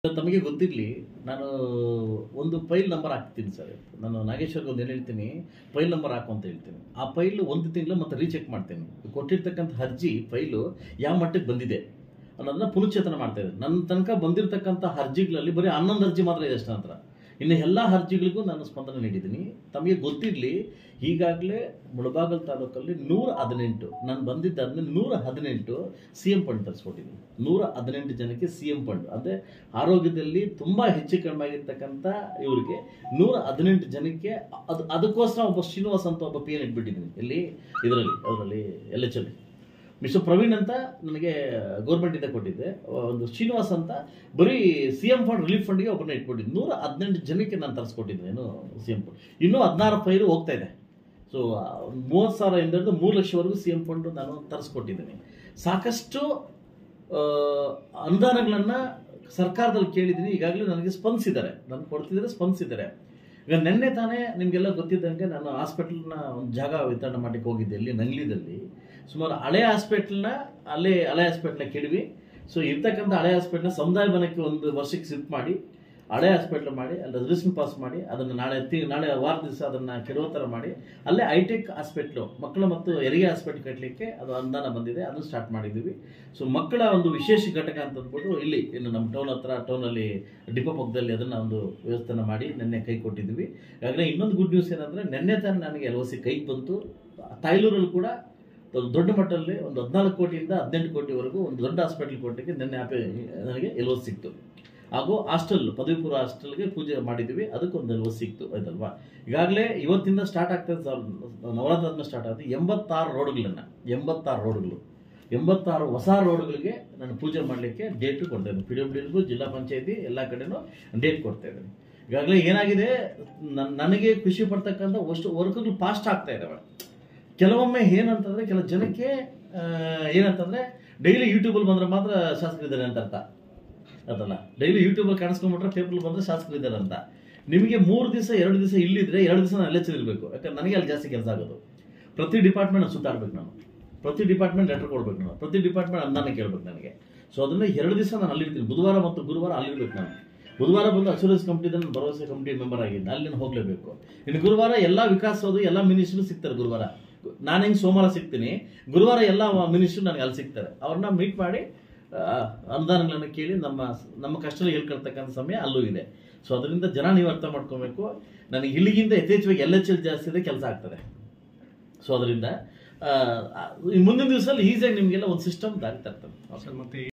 ತಮಗೆ ಗೊತ್ತಿರಲಿ ನಾನು ಒಂದು ಫೈಲ್ ನಂಬರ್ ಹಾಕ್ತೀನಿ ಸರ್ ನಾನು ನಾಗೇಶ್ವರ್ಗೆ ಒಂದು ಏನು ಹೇಳ್ತೀನಿ ಫೈಲ್ ನಂಬರ್ ಹಾಕು ಅಂತ ಹೇಳ್ತೀನಿ ಆ ಫೈಲ್ ಒಂದು ತಿಂಗಳು ಮತ್ತೆ ರೀಚೆಕ್ ಮಾಡ್ತೀನಿ ಕೊಟ್ಟಿರ್ತಕ್ಕಂಥ ಅರ್ಜಿ ಫೈಲು ಯಾವ ಮಟ್ಟಕ್ಕೆ ಬಂದಿದೆ ಅನ್ನೋದನ್ನ ಪುನಶ್ಚೇತನ ಮಾಡ್ತಾ ಇದ್ದೀನಿ ನನ್ನ ತನಕ ಬಂದಿರತಕ್ಕಂಥ ಅರ್ಜಿಗಳಲ್ಲಿ ಬರೀ ಹನ್ನೊಂದು ಅರ್ಜಿ ಮಾತ್ರ ಇದೆ ಅಷ್ಟೇ ನಂತರ ಇನ್ನು ಎಲ್ಲ ಅರ್ಜಿಗಳಿಗೂ ನಾನು ಸ್ಪಂದನೆ ನೀಡಿದ್ದೀನಿ ತಮಗೆ ಗೊತ್ತಿರಲಿ ಈಗಾಗಲೇ ಮುಳಬಾಗಲ್ ತಾಲೂಕಲ್ಲಿ ನೂರ ಹದಿನೆಂಟು ನಾನು ಬಂದಿದ್ದಾದ್ಮೇಲೆ ನೂರ ಹದಿನೆಂಟು ಸಿ ಎಂ ಫಂಡ್ ತರಿಸ್ಕೊಟ್ಟಿದ್ದೀನಿ ನೂರ ಹದಿನೆಂಟು ಜನಕ್ಕೆ ಸಿ ಎಂ ಫಂಡ್ ಅಂದರೆ ಆರೋಗ್ಯದಲ್ಲಿ ತುಂಬ ಹೆಚ್ಚು ಕಡಿಮೆ ಆಗಿರ್ತಕ್ಕಂಥ ಇವರಿಗೆ ನೂರ ಹದಿನೆಂಟು ಜನಕ್ಕೆ ಅದು ಅದಕ್ಕೋಸ್ಕರ ಒಬ್ಬ ಶ್ರೀನಿವಾಸ್ ಅಂತ ಒಬ್ಬ ಪಿ ಎನ್ ಇಟ್ಬಿಟ್ಟಿದ್ದೀನಿ ಎಲ್ಲಿ ಇದರಲ್ಲಿ ಅದರಲ್ಲಿ ಎಲ್ ಎಚ್ ಅಲ್ಲಿ ಮಿಸ್ಟರ್ ಪ್ರವೀಣ್ ಅಂತ ನನಗೆ ಗೌರ್ಮೆಂಟಿಂದ ಕೊಟ್ಟಿದ್ದೆ ಒಂದು ಶ್ರೀನಿವಾಸ್ ಅಂತ ಬರೀ ಸಿ ಎಂ ಫಂಡ್ ರಿಲೀಫ್ ಫಂಡ್ಗೆ ಒಬ್ಬರನ್ನ ಇಟ್ಬಿಟ್ಟಿದ್ದೆ ನೂರ ಹದಿನೆಂಟು ಜನಕ್ಕೆ ನಾನು ತರಿಸ್ಕೊಟ್ಟಿದ್ದೆ ಏನು ಸಿ ಎಂ ಫಂಡ್ ಇನ್ನೂ ಹದಿನಾರು ಫೈಲು ಹೋಗ್ತಾ ಇದೆ ಸೊ ಮೂವತ್ತು ಸಾವಿರ ಇಂದ ಮೂರು ಲಕ್ಷವರೆಗೂ ಸಿ ಎಂ ಫಂಡ್ ನಾನು ತರಿಸ್ಕೊಟ್ಟಿದ್ದೀನಿ ಸಾಕಷ್ಟು ಆ, ಅನುದಾನಗಳನ್ನು ಸರ್ಕಾರದಲ್ಲಿ ಕೇಳಿದ್ದೀನಿ ಈಗಾಗಲೇ ನನಗೆ ಸ್ಪಂದಿಸಿದ್ದಾರೆ ನಾನು ಕೊಡ್ತಿದ್ದಾರೆ ಸ್ಪಂದಿಸಿದ್ದಾರೆ ಈಗ ನಿನ್ನೆ ತಾನೇ ನಿಮಗೆಲ್ಲ ಗೊತ್ತಿದ್ದಂಗೆ ನಾನು ಹಾಸ್ಪಿಟಲ್ನ ಒಂದು ಜಾಗ ವಿತರಣೆ ಮಾಡಲಿಕ್ಕೆ ಹೋಗಿದ್ದೆ ಇಲ್ಲಿ ನಂಗ್ಲಿದಲ್ಲಿ ಸುಮಾರು ಹಳೆ ಹಾಸ್ಪಿಟ್ಲ್ನ ಅಲ್ಲೇ ಹಳೆ ಹಾಸ್ಪಿಟ್ಲ ಕೆಡವಿ ಸೊ ಇರ್ತಕ್ಕಂಥ ಹಳೆ ಹಾಸ್ಪಿಟ್ಲ್ನ ಸಮುದಾಯ ಭವನಕ್ಕೆ ಒಂದು ವರ್ಷಕ್ಕೆ ಶಿಫ್ಟ್ ಮಾಡಿ ಹಳೆ ಹಾಸ್ಪಿಟ್ಲ್ ಮಾಡಿ ಅಲ್ಲಿ ರಿಜಿಸ್ಟ್ರೇಷನ್ ಪಾಸ್ ಮಾಡಿ ಅದನ್ನು ನಾಳೆ ತಿ ನಾಳೆ ವಾರ ದಿವಸ ಅದನ್ನು ಕೆಡುವ ಥರ ಮಾಡಿ ಅಲ್ಲೇ ಹೈಟೆಕ್ ಹಾಸ್ಪಿಟ್ಲು ಮಕ್ಕಳು ಮತ್ತು ಹೆರಿಗೆ ಹಾಸ್ಪಿಟ್ಲ್ ಕಟ್ಟಲಿಕ್ಕೆ ಅದು ಅನುದಾನ ಬಂದಿದೆ ಅದನ್ನು ಸ್ಟಾರ್ಟ್ ಮಾಡಿದ್ದೀವಿ ಸೊ ಮಕ್ಕಳ ಒಂದು ವಿಶೇಷ ಘಟಕ ಅಂತ ಅಂದ್ಬಿಟ್ಟು ಇಲ್ಲಿ ಇನ್ನು ನಮ್ಮ ಟೌನ್ ಹತ್ರ ಟೌನಲ್ಲಿ ಡಿಪೋ ಪಕ್ಕದಲ್ಲಿ ಅದನ್ನು ಒಂದು ವ್ಯವಸ್ಥೆನ ಮಾಡಿ ನಿನ್ನೆ ಕೈ ಕೊಟ್ಟಿದ್ದೀವಿ ಈಗಾಗಲೇ ಇನ್ನೊಂದು ಗುಡ್ ನ್ಯೂಸ್ ಏನಂದರೆ ನಿನ್ನೆ ತಾನೇ ನನಗೆ ಎಲ್ ಒ ಸಿ ಕೈಗೆ ಬಂತು ತಾಯ್ಲೂರಲ್ಲಿ ಕೂಡ ಒಂದು ದೊಡ್ಡ ಮಟ್ಟದಲ್ಲಿ ಒಂದು ಹದಿನಾಲ್ಕು ಕೋಟಿಯಿಂದ ಹದಿನೆಂಟು ಕೋಟಿವರೆಗೂ ಒಂದು ದೊಡ್ಡ ಹಾಸ್ಪಿಟಲ್ ಕೊಟ್ಟಿಗೆ ನಿನ್ನೆ ಆಪೆ ನನಗೆ ಎಲ್ ಒ ಸಿಕ್ತು ಹಾಗೂ ಹಾಸ್ಟೆಲ್ ಪದವಿ ಪೂರ್ವ ಹಾಸ್ಟೆಲ್ಗೆ ಪೂಜೆ ಮಾಡಿದ್ದೀವಿ ಅದಕ್ಕೊಂದು ಎಲ್ ಒ ಸಿಕ್ತು ಆಯ್ತಲ್ವಾ ಈಗಾಗಲೇ ಇವತ್ತಿಂದ ಸ್ಟಾರ್ಟ್ ಆಗ್ತದೆ ಸರ್ ನವರಾತ್ರಿ ಆದ್ಮೇಲೆ ಸ್ಟಾರ್ಟ್ ಆಗುತ್ತೆ ಎಂಬತ್ತಾರು ರೋಡ್ಗಳನ್ನು ಎಂಬತ್ತಾರು ರೋಡ್ಗಳು ಎಂಬತ್ತಾರು ಹೊಸ ರೋಡ್ಗಳಿಗೆ ನಾನು ಪೂಜೆ ಮಾಡಲಿಕ್ಕೆ ಡೇಟ್ ಕೊಡ್ತಾ ಇದ್ದೀನಿ ಪಿ ಡಬ್ಲ್ಯೂ ಜಿಲ್ಲಾ ಪಂಚಾಯತಿ ಎಲ್ಲ ಕಡೆನೂ ಡೇಟ್ ಕೊಡ್ತಾ ಇದ್ದೀನಿ ಈಗಾಗಲೇ ಏನಾಗಿದೆ ನನ್- ನನಗೆ ಖುಷಿ ಪಡ್ತಕ್ಕಂಥ ಅಷ್ಟು ವರ್ಕ್ಗಳು ಫಾಸ್ಟ್ ಆಗ್ತಾ ಇದ್ದಾವೆ ಕೆಲವೊಮ್ಮೆ ಏನಂತಂದ್ರೆ ಕೆಲ ಜನಕ್ಕೆ ಆ, ಏನಂತಂದ್ರೆ ಡೈಲಿ ಯೂಟ್ಯೂಬಲ್ಲಿ ಬಂದ್ರೆ ಮಾತ್ರ ಶಾಸಕರಿದ್ದಾರೆ ಅಂತ ಅರ್ಥ ಅದಲ್ಲ ಡೈಲಿ ಯೂಟ್ಯೂಬಲ್ಲಿ ಕಾಣಿಸ್ಕೊಂಡ್ಬಿಟ್ರೆ ಪೇಪರ್ ಬಂದ್ರೆ ಶಾಸಕರಿದ್ದಾರೆ ಅಂತ ನಿಮಗೆ ಮೂರು ದಿವಸ ಎರಡು ದಿವಸ ಇಲ್ಲಿದ್ರೆ ಎರಡು ದಿವಸ ನಾನು ಅಲ್ಲೇ ಇರಬೇಕು ಯಾಕಂದ್ರೆ ನನಗೆ ಅಲ್ಲಿ ಜಾಸ್ತಿ ಕೆಲಸ ಆಗೋದು ಪ್ರತಿ ಡಿಪಾರ್ಟ್ಮೆಂಟ್ ಸುತ್ತಾಡ್ಬೇಕು ನಾನು ಪ್ರತಿ ಡಿಪಾರ್ಟ್ಮೆಂಟ್ ಲೆಟರ್ ಕೊಡ್ಬೇಕು ನಾನು ಪ್ರತಿ ಡಿಪಾರ್ಟ್ಮೆಂಟ್ ಅನುದಾನ ಕೇಳ್ಬೇಕು ನನಗೆ ಸೊ ಅದನ್ನ ಎರಡು ದಿವಸ ನಾನು ಅಲ್ಲಿರ್ತೀನಿ ಬುಧವಾರ ಮತ್ತು ಗುರುವಾರ ಅಲ್ಲಿರ್ಬೇಕು ನಾನು ಬುಧವಾರ ಬಂದು ಅಶೂರೆನ್ಸ್ ಕಂಪ್ನಿದ ನಾನು ಭರವಸೆ ಕಂಪ್ನಿ ಮೆಂಬರ್ ಆಗಿದ್ದೀನಿ ಅಲ್ಲಿ ನಾನು ಹೋಗಲೇಬೇಕು ಇನ್ನು ಗುರುವಾರ ಎಲ್ಲ ವಿಕಾಸ್ ಹೋದು ಎಲ್ಲ ಮಿನಿಸ್ಟ್ರು ಸಿಗ್ತಾರೆ ಗುರುವಾರ ನಾನು ಹೆಂಗೆ ಸೋಮವಾರ ಸಿಗ್ತೀನಿ ಗುರುವಾರ ಎಲ್ಲ ಮಿನಿಸ್ಟ್ರು ನನಗೆ ಅಲ್ಲಿ ಸಿಗ್ತಾರೆ ಅವ್ರನ್ನ ಮೀಟ್ ಮಾಡಿ ಆ, ಅನುದಾನಗಳನ್ನು ಕೇಳಿ ನಮ್ಮ ನಮ್ಮ ಕಷ್ಟ ಹೇಳ್ಕೊಳ್ತಕ್ಕಂಥ ಸಮಯ ಅಲ್ಲೂ ಇದೆ ಸೊ ಅದರಿಂದ ಜನ ನೀವು ಅರ್ಥ ಮಾಡ್ಕೊಬೇಕು ನನಗೆ ಇಲ್ಲಿಗಿಂತ ಯಥೇಚ್ಛವಾಗಿ ಎಲ್ ಎಚ್ ಎಲ್ ಜಾಸ್ತಿ ಇದೆ ಕೆಲಸ ಆಗ್ತದೆ ಸೊ ಅದರಿಂದ ಆ, ಆ, ಈ ಮುಂದಿನ ದಿವಸದಲ್ಲಿ ಈಸಿಯಾಗಿ ನಿಮಗೆಲ್ಲ ಒಂದು ಸಿಸ್ಟಮ್ ದಾರಿ ತರ್ತದೆ ಸರ್ ಮತ್ತೆ